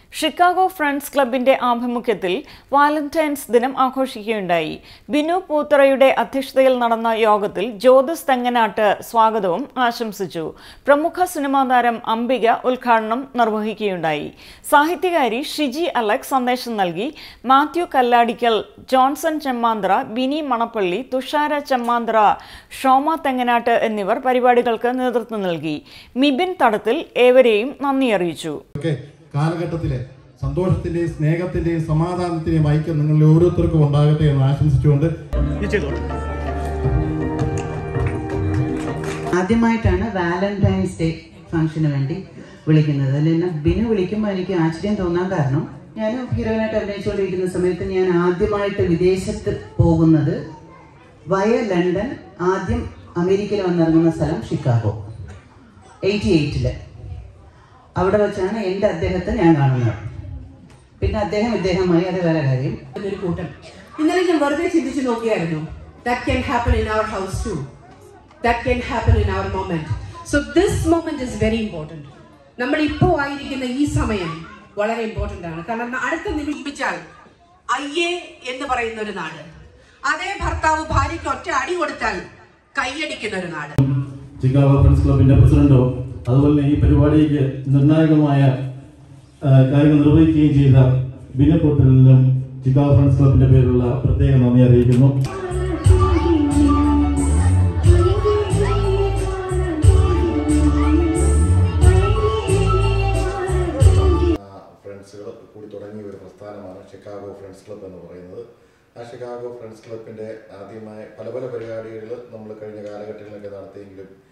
Chicago friends ക്ലബിന്റെ ആഭിമുഖ്യത്തിൽ Valentine's ദിനം ആഘോഷിക്കുകയുണ്ടായി ബിനു പൂത്തറയുടെ അധ്യക്ഷതയിൽ നടന്ന യോഗത്തിൽ ജ്യോതിസ് തെങ്ങനാട്ട് സ്വാഗതവും ആശംസിച്ചു പ്രമുഖ സിനിമാ താരം അംബിക ഉദ്ഘാടനം നിർവഹിക്കുകയുണ്ടായി സാഹിത്യകാരി ഷിജി അലക്സ് സന്ദേശം നൽകി മാത്യു കല്ലാടിക്കൽ ജോൺസൺ ചെമ്മാന്ത്ര ബിനി മണപ്പള്ളി തുഷാര ചെമ്മാന്ത്ര ഷോമ തെങ്ങനാട്ട് എന്നിവർ പരിപാടികൾക്ക് നേതൃത്വം നൽകി മിബിൻ തടത്തിൽ ഏവരെയും നന്ദി അറിയിച്ചു ഒക്കെ കാലഘട്ടത്തിലെ സന്തോഷത്തിന്റെയും സ്നേഹത്തിന്റെയും സമാധാനത്തിന്റെയും ഐക്യം നിങ്ങളിൽ ഓരോരുത്തർക്കും ഉണ്ടാകട്ടെ എന്ന് ആശംസിച്ചുകൊണ്ട് ആദ്യമായിട്ടാണ് വാലന്റൈൻസ് ഡേ ഫംഗ്ഷന് വേണ്ടി വിളിക്കുന്നത് അതിൽ എന്നെ ബിനു വിളിക്കുമ്പോൾ എനിക്ക് ആശ്ചര്യം തോന്നാൻ കാരണം ഞാൻ ഹീറോയിനായിട്ട് അഭിനയിച്ചുകൊണ്ടിരിക്കുന്ന സമയത്ത് ഞാൻ ആദ്യമായിട്ട് വിദേശത്ത് പോകുന്നത് വയ ലണ്ടൻ ആദ്യം അമേരിക്കയിൽ വന്നിറങ്ങുന്ന സ്ഥലം ഷിക്കാഗോ എയ്റ്റി എയ്റ്റില് അവിടെ വെച്ചാണ് എൻ്റെ അദ്ദേഹത്തെ ഞാൻ കാണുന്നത് പിന്നെ അദ്ദേഹം ഇദ്ദേഹമായി അത് വേറെ കാര്യം ഒരു കൂട്ടം ഇന്നലെ ഞാൻ വെറുതെ ചിന്തിച്ചു നോക്കിയായിരുന്നു that can happen in our house to that can happen in our moment so this moment is very important നമ്മൾ ഇപ്പോൾ ആയിരിക്കുന്ന ഈ സമയം വളരെ ഇമ്പോർട്ടൻ്റ് ആണ് കാരണം അടുത്ത നിമിഷിച്ചാൽ അയ്യേ എന്ന് പറയുന്ന ഒരു നാട് അതേ ഭർത്താവ് ഭാര്യയ്ക്ക് ഒറ്റ അടി കൊടുത്താൽ കൈയടിക്കുന്ന ഒരു നാട് ചിക്കാഗോ ഫ്രണ്ട്സ് ക്ലബിന്റെ പ്രസിഡന്റോ അതുപോലെ ഈ പരിപാടിക്ക് നിർണായകമായ ആ, കാര്യങ്ങൾ നിർവഹിക്കുകയും ചെയ്ത ബിനപ്പൊട്ടലിനും ചിക്കാഗോ ഫ്രണ്ട്സ് ക്ലബിന്റെ പേരിലുള്ള പ്രത്യേക നന്ദി അറിയിക്കുന്നു ഫ്രണ്ട്സുകൾ കൂടി തുടങ്ങിയ ഒരു പ്രസ്ഥാനമാണ് ഷിക്കാഗോ ഫ്രണ്ട്സ് ക്ലബ്ബ് എന്ന് പറയുന്നത് ആ ഷിക്കാഗോ ഫ്രണ്ട്സ് ക്ലബിൻ്റെ ആദ്യമായ പല പല പരിപാടികൾ നമ്മൾ കഴിഞ്ഞ കാലഘട്ടങ്ങളിലൊക്കെ നടത്തിയെങ്കിലും